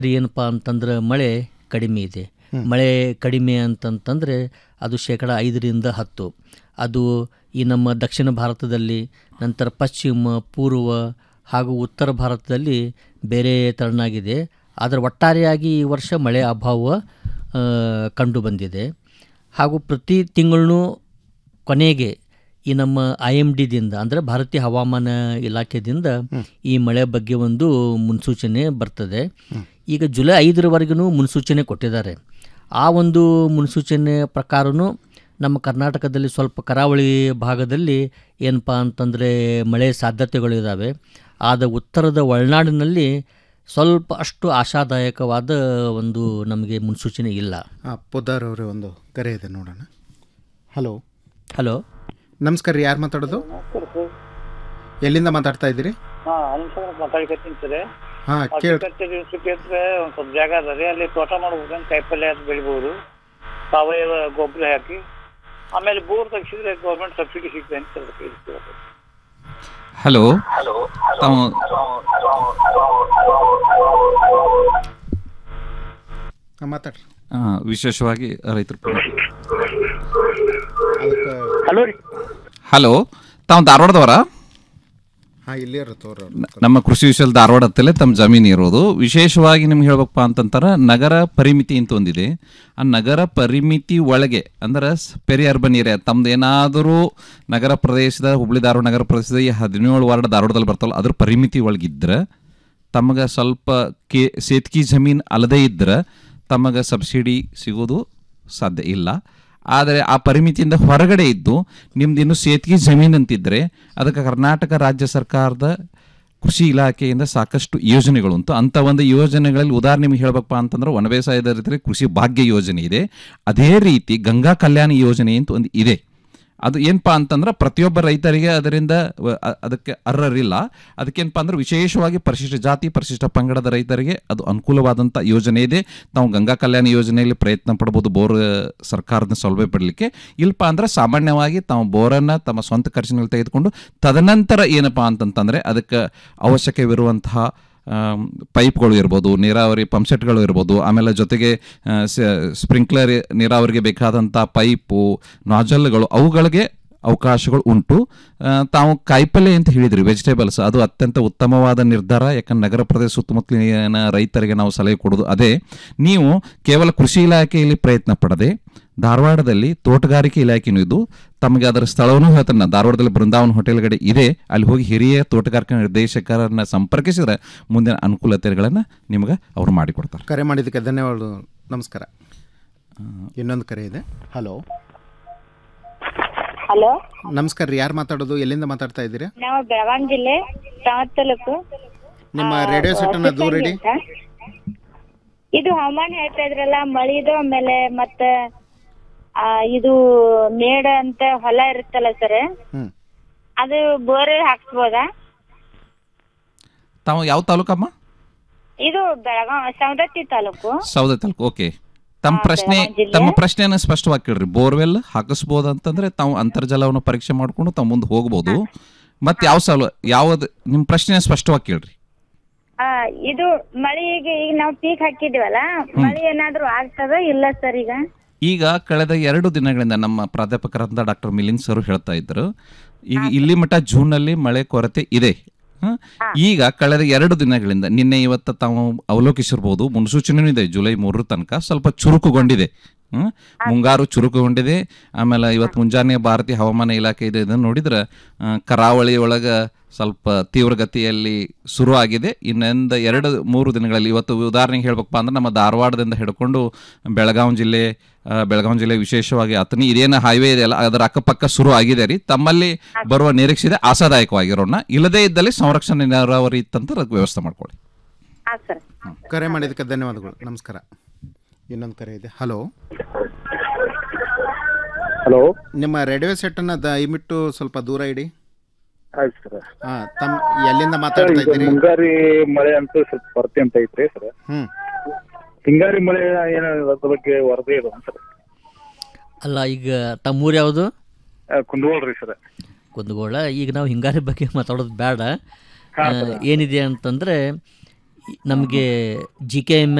ಏನಪ್ಪ ಅಂತಂದ್ರೆ ಮಳೆ ಕಡಿಮೆ ಇದೆ ಮಳೆ ಕಡಿಮೆ ಅಂತಂತಂದರೆ ಅದು ಶೇಕಡ ಐದರಿಂದ ಹತ್ತು ಅದು ಈ ನಮ್ಮ ದಕ್ಷಿಣ ಭಾರತದಲ್ಲಿ ನಂತರ ಪಶ್ಚಿಮ ಪೂರ್ವ ಹಾಗೂ ಉತ್ತರ ಭಾರತದಲ್ಲಿ ಬೇರೆ ತೆರನಾಗಿದೆ ಆದರೆ ಒಟ್ಟಾರೆಯಾಗಿ ಈ ವರ್ಷ ಮಳೆ ಅಭಾವ ಆ, ಕಂಡು ಬಂದಿದೆ ಹಾಗೂ ಪ್ರತಿ ತಿಂಗಳೂ ಕೊನೆಗೆ ಈ ನಮ್ಮ ಐ ಎಮ್ ಡಿದಿಂದ ಅಂದರೆ ಭಾರತೀಯ ಹವಾಮಾನ ಇಲಾಖೆದಿಂದ ಈ ಮಳೆ ಬಗ್ಗೆ ಒಂದು ಮುನ್ಸೂಚನೆ ಬರ್ತದೆ ಈಗ ಜುಲೈ ಐದರವರೆಗೂ ಮುನ್ಸೂಚನೆ ಕೊಟ್ಟಿದ್ದಾರೆ ಆ ಒಂದು ಮುನ್ಸೂಚನೆ ಪ್ರಕಾರನೂ ನಮ್ಮ ಕರ್ನಾಟಕದಲ್ಲಿ ಸ್ವಲ್ಪ ಕರಾವಳಿ ಭಾಗದಲ್ಲಿ ಏನಪ್ಪ ಅಂತಂದರೆ ಮಳೆ ಸಾಧ್ಯತೆಗಳಿದ್ದಾವೆ ಆದ ಉತ್ತರದ ಒಳನಾಡಿನಲ್ಲಿ ಸ್ವಲ್ಪ ಅಷ್ಟು ಆಶಾದಾಯಕವಾದ ಒಂದು ನಮಗೆ ಮುನ್ಸೂಚನೆ ಇಲ್ಲ ಹಾಂ ಪುದ್ದಾರ್ ಅವರೇ ಒಂದು ಕರೆ ಇದೆ ನೋಡೋಣ ಹಲೋ ಹಲೋ ನಮಸ್ಕಾರ ರೀ ಯಾರು ಮಾತಾಡೋದು ಎಲ್ಲಿಂದ ಮಾತಾಡ್ತಾ ಇದ್ದೀರಿ ಹಾ ಅನ್ಸಂದ್ರೆ ಮಾತಾಡ್ಕತ್ತೀನಿ ಸರ್ ಹಾಂ ಕೇಳಿ ದಿವಸಕ್ಕೆ ಅಂದ್ರೆ ಒಂದ್ ಸ್ವಲ್ಪ ಜಾಗ ಅದ ರೀ ಅಲ್ಲಿ ತೋಟ ಮಾಡ್ಬೇಕಂದ್ರೆ ಕಾಯಿಪಲ್ಲೆ ಅದು ಬೆಳಿಬಹುದು ಸಾವಯವ ಗೊಬ್ಬರ ಹಾಕಿ ಆಮೇಲೆ ಬೋರ್ ತೆಗ್ಸಿದ್ರೆ ಗೌರ್ಮೆಂಟ್ ಸಬ್ಸಿಡಿ ಸಿಗ್ತದೆ ಅಂತ ಹೇಳ್ಬೇಕು. ಹಲೋ ತಾವು ಹಾಂ ಮಾತಾಡ್ರಿ ಆ, ವಿಶೇಷವಾಗಿ ರೈತರು ಅದಕ್ಕೆ ಹಲೋ ರೀ ಹಲೋ ತಾವು ಧಾರವಾಡದವರ ಹಾಂ ಇಲ್ಲೇ ಇರುತ್ತೆ ಅವ್ರು ನಮ್ಮ ಕೃಷಿ ವಿಶ್ವದ ಧಾರವಾಡ ಹತ್ತಲೇ ತಮ್ಮ ಜಮೀನು ಇರೋದು ವಿಶೇಷವಾಗಿ ನಿಮ್ಗೆ ಹೇಳ್ಬೇಕಪ್ಪ ಅಂತಂತಾರೆ ನಗರ ಪರಿಮಿತಿ ಅಂತ ಒಂದಿದೆ ಆ ನಗರ ಪರಿಮಿತಿ ಒಳಗೆ ಅಂದ್ರೆ ಪೆರಿ ಅರ್ಬನ್ ಏರಿಯಾ ತಮ್ದು ಏನಾದರೂ ನಗರ ಪ್ರದೇಶದ ಹುಬ್ಳಿ ಧಾರವಾಡ ನಗರ ಪ್ರದೇಶದ ಈ ಹದಿನೇಳು ವಾರ್ಡ್ ಧಾರವಾಡದಲ್ಲಿ ಬರ್ತಾವಲ್ಲ ಅದ್ರ ಪರಿಮಿತಿ ಒಳಗಿದ್ರೆ ತಮಗೆ ಸ್ವಲ್ಪ ಕೆ ಸೇತ್ಕಿ ಜಮೀನು ಅಲ್ಲದೇ ಇದ್ರೆ ತಮಗೆ ಸಬ್ಸಿಡಿ ಸಿಗೋದು ಸಾಧ್ಯ ಇಲ್ಲ ಆದರೆ ಆ ಪರಿಮಿತಿಯಿಂದ ಹೊರಗಡೆ ಇದ್ದು ನಿಮ್ದು ಇನ್ನು ಸೇತ್ಗಿ ಜಮೀನು ಅಂತಿದ್ರೆ ಅದಕ್ಕೆ ಕರ್ನಾಟಕ ರಾಜ್ಯ ಸರ್ಕಾರದ ಕೃಷಿ ಇಲಾಖೆಯಿಂದ ಸಾಕಷ್ಟು ಯೋಜನೆಗಳು ಉಂಟು ಅಂಥ ಒಂದು ಯೋಜನೆಗಳಲ್ಲಿ ಉದಾಹರಣೆ ನಿಮ್ಗೆ ಹೇಳ್ಬೇಕಪ್ಪ ಅಂತಂದ್ರೆ ವನ ಬೇಸಾಯದ ರೈತರಿಗೆ ಕೃಷಿ ಭಾಗ್ಯ ಯೋಜನೆ ಇದೆ ಅದೇ ರೀತಿ ಗಂಗಾ ಕಲ್ಯಾಣ ಯೋಜನೆ ಅಂತ ಒಂದು ಇದೆ ಅದು ಏನಪ್ಪ ಅಂತಂದ್ರೆ ಪ್ರತಿಯೊಬ್ಬ ರೈತರಿಗೆ ಅದರಿಂದ ವ- ಅ- ಅದಕ್ಕೆ ಅರ್ಹರಿಲ್ಲ ಅದಕ್ಕೇನಪ್ಪ ಅಂದ್ರೆ ವಿಶೇಷವಾಗಿ ಪರಿಶಿಷ್ಟ ಜಾತಿ ಪರಿಶಿಷ್ಟ ಪಂಗಡದ ರೈತರಿಗೆ ಅದು ಅನುಕೂಲವಾದಂಥ ಯೋಜನೆ ಇದೆ ತಾವು ಗಂಗಾ ಕಲ್ಯಾಣ ಯೋಜನೆಯಲ್ಲಿ ಪ್ರಯತ್ನ ಪಡ್ಬೋದು ಬೋರ್ ಆ, ಸರ್ಕಾರದ ಸೌಲಭ್ಯ ಪಡಲಿಕ್ಕೆ ಇಲ್ಲಪ್ಪ ಅಂದ್ರೆ ಸಾಮಾನ್ಯವಾಗಿ ತಾವು ಬೋರನ್ನು ತಮ್ಮ ಸ್ವಂತ ಖರ್ಚಿನಲ್ಲಿ ತೆಗೆದುಕೊಂಡು ತದನಂತರ ಏನಪ್ಪ ಅಂತಂತಂದರೆ ಅದಕ್ಕೆ ಅವಶ್ಯಕವಿರುವಂತಹ ಆಮ್, ಪೈಪ್ಗಳು ಇರ್ಬೋದು ನೀರಾವರಿ ಪಂಪ್ಸೆಟ್ಗಳು ಇರ್ಬೋದು ಆಮೇಲೆ ಜೊತೆಗೆ ಆ, ಸ- ಸ್ಪ್ರಿಂಕ್ಲರ್ ನೀರಾವರಿಗೆ ಬೇಕಾದಂಥ ಪೈಪು ನಾಜಲ್ಗಳು ಅವುಗಳಿಗೆ ಅವಕಾಶಗಳು ಉಂಟು ಆ, ತಾವು ಕಾಯಿಪಲ್ಯ ಅಂತ ಹೇಳಿದ್ರಿ ವೆಜಿಟೇಬಲ್ಸ್ ಅದು ಅತ್ಯಂತ ಉತ್ತಮವಾದ ನಿರ್ಧಾರ ಯಾಕಂದ್ರೆ ನಗರ ಪ್ರದೇಶ ಸುತ್ತಮುತ್ತಲಿನ ರೈತರಿಗೆ ನಾವು ಸಲಹೆ ಕೊಡೋದು ಅದೇ ನೀವು ಕೇವಲ ಕೃಷಿ ಇಲಾಖೆಯಲ್ಲಿ ಪ್ರಯತ್ನ ಪಡದೆ ಧಾರವಾಡದಲ್ಲಿ ತೋಟಗಾರಿಕೆ ಇಲಾಖೆನೂ ಇದು ತಮಗೆ ಅದರ ಸ್ಥಳವನ್ನು ಹೇಳ್ತಾನೆ ಧಾರವಾಡದಲ್ಲಿ ಬೃಂದಾವನ ಹೋಟೆಲ್ ಕಡೆ ಇದೆ ಅಲ್ಲಿ ಹೋಗಿ ಹಿರಿಯ ತೋಟಗಾರಿಕೆ ನಿರ್ದೇಶಕರನ್ನ ಸಂಪರ್ಕಿಸಿದ್ರೆ ಮುಂದಿನ ಅನುಕೂಲತೆಗಳನ್ನು ನಿಮಗೆ ಅವರು ಮಾಡಿಕೊಡ್ತಾರೆ ಕರೆ ಮಾಡಿದ್ದಕ್ಕೆ ಧನ್ಯವಾದ ನಮಸ್ಕಾರ ಇನ್ನೊಂದು ಕರೆ ಇದೆ ಹಲೋ ಹಲೋ ನಮಸ್ಕಾರ ರೀ ಯಾರು ಮಾತಾಡೋದು ಎಲ್ಲಿಂದ ಮಾತಾಡ್ತಾ ಇದ್ದೀರಿ ನಾವು ಬೆಳಗಾವಿ ಜಿಲ್ಲೆ ಸಾವತ್ ತಾಲೂಕು ನಿಮ್ಮ ರೇಡಿಯೋ ಸೆಟ್ಟನ್ನು ದೂರ ಇಡಿ ಅಂತ. ಇದು ಹವಾಮಾನ ಹೇಳ್ತಾ ಇದ್ರಲ್ಲ ಮಳಿದು ಆಮೇಲೆ ಮತ್ತ ಆ, ಇದು ಮೇಡ ಅಂತ ಹೊಲ ಇರುತ್ತಲ್ಲ ಸರ್ ಹ್ಮ್. ಅದು ಬೋರ್ ಹಾಕ್ಸ್ಬೋದಾ ತಾವು ಯಾವ ತಾಲೂಕಮ್ಮ ಇದು ಬೆಳಗಾವಿ ಸವದತ್ತಿ ತಾಲೂಕು ಸೌದೆ ತಾಲೂಕು ಓಕೆ ತಮ್ಮ ಹಾ, ಪ್ರಶ್ನೆ ಬೆಳಗಾವಿ ಜಿಲ್ಲೆ. ತಮ್ಮ ಪ್ರಶ್ನೆಯನ್ನು ಸ್ಪಷ್ಟವಾಗಿ ಕೇಳ್ರಿ ಬೋರ್ವೆಲ್ ಹಾಕಿಸ್ಬೋದು ಅಂತಂದ್ರೆ ತಾವು ಅಂತರ್ಜಲವನ್ನು ಪರೀಕ್ಷೆ ಮಾಡಿಕೊಂಡು ತಾವು ಮುಂದೆ ಹೋಗ್ಬೋದು ಮತ್ತೆ ಯಾವ ಸಲ ಯಾವ್ದು ನಿಮ್ಮ ಪ್ರಶ್ನೆ ಸ್ಪಷ್ಟವಾಗಿ ಕೇಳ್ರಿ ಆ, ಇದು ಮಳಿಗೆ ಈಗ ನಾವು ಪೀಕ್ ಹಾಕಿದ್ವಲ್ಲ ಮಳಿ ಏನಾದ್ರು ಆಗ್ತದ ಇಲ್ಲ ಸರ್ ಈಗ ಈಗ ಕಳೆದ ಎರಡು ದಿನಗಳಿಂದ ನಮ್ಮ ಪ್ರಾಧ್ಯಾಪಕರಾದ ಡಾಕ್ಟರ್ ಮಿಲಿಂದ್ ಸರ್ ಹೇಳ್ತಾ ಇದ್ರು ಈಗ ಇಲ್ಲಿ ಮಟ್ಟ ಜೂನ್ನಲ್ಲಿ ಮಳೆ ಕೊರತೆ ಇದೆ ಹ? ಈಗ ಕಳೆದ ಎರಡು ದಿನಗಳಿಂದ ನಿನ್ನೆ ಇವತ್ತು ತಾವು ಅವಲೋಕಿಸಿರ್ಬೋದು ಮುನ್ಸೂಚನೆಯೂ ಇದೆ ಜುಲೈ ಮೂರರ ತನಕ ಸ್ವಲ್ಪ ಚುರುಕುಗೊಂಡಿದೆ ಹ್ಮ್? ಮುಂಗಾರು ಚುರುಕುಗೊಂಡಿದೆ ಆಮೇಲೆ ಇವತ್ತು ಮುಂಜಾನೆ ಭಾರತೀಯ ಹವಾಮಾನ ಇಲಾಖೆ ಇದೆ ಇದನ್ನು ನೋಡಿದ್ರೆ ಆ, ಕರಾವಳಿ ಒಳಗೆ ಸ್ವಲ್ಪ ತೀವ್ರಗತಿಯಲ್ಲಿ ಶುರು ಆಗಿದೆ ಇನ್ನೊಂದು ಎರಡು ಮೂರು ದಿನಗಳಲ್ಲಿ ಇವತ್ತು ಉದಾಹರಣೆಗೆ ಹೇಳ್ಬೇಕಪ್ಪ ಅಂದ್ರೆ ನಮ್ಮ ಧಾರವಾಡದಿಂದ ಹಿಡ್ಕೊಂಡು ಬೆಳಗಾವಿ ಜಿಲ್ಲೆ ಆ, ಬೆಳಗಾವಿ ಜಿಲ್ಲೆ ವಿಶೇಷವಾಗಿ ಅತನಿ ಇದೇನು ಹೈವೇ ಇದೆಯಲ್ಲ ಅದರ ಅಕ್ಕಪಕ್ಕ ಶುರು ಆಗಿದೆ ರೀ ತಮ್ಮಲ್ಲಿ ಬರುವ ನಿರೀಕ್ಷೆ ಇದೆ ಆಶಾದಾಯಕವಾಗಿರೋಣ ಇಲ್ಲದೇ ಇದ್ದಲ್ಲಿ ಸಂರಕ್ಷಣೆ ನೀರಾವರಿ ಇತ್ತಂತ ಅದಕ್ಕೆ ವ್ಯವಸ್ಥೆ ಮಾಡ್ಕೊಳ್ಳಿ ಹಾ ಸರ್ ಕರೆ ಮಾಡಿದ್ದಕ್ಕೆ ಧನ್ಯವಾದಗಳು ನಮಸ್ಕಾರ ಇನ್ನೊಂದು ಕರೆ ಇದೆ ಹಲೋ ಹಲೋ ನಿಮ್ಮ ರೇಡಿಯೋ ಸೆಟ್ಟನ್ನು ದಯವಿಟ್ಟು ಸ್ವಲ್ಪ ದೂರ ಇಡಿ ಆಯ್ತು ಸರ್ ಹಾಂ ತಮ್ಮ ಎಲ್ಲಿಂದ ಮಾತಾಡ್ತಾ ಇದ್ದೀರಿ ಮುಂಗಾರಿ ಮಳೆ ಅಂತ ಸ್ವಲ್ಪ ಕೊರತೆ ಅಂತ ಐತ್ರಿ ಸರ್ ಹ್ಮ್ ಹಿಂಗಾರಿ ಮಳೆ ಏನ ಅದ್ರ ಬಗ್ಗೆ ವರದಿ ಇದೆ ಸರ್ ಅಲ್ಲ ಈಗ ತಮ್ಮೂರು ಯಾವುದು ಕುಂದಗೋಳ ರೀ ಸರ್ ಕುಂದಗೋಳ ಈಗ ನಾವು ಹಿಂಗಾರಿ ಬಗ್ಗೆ ಮಾತಾಡೋದು ಬೇಡ ಹಾ, ಆ, ಏನಿದೆ ಅಂತಂದರೆ ನಮಗೆ ಜಿ ಕೆ ಎಮ್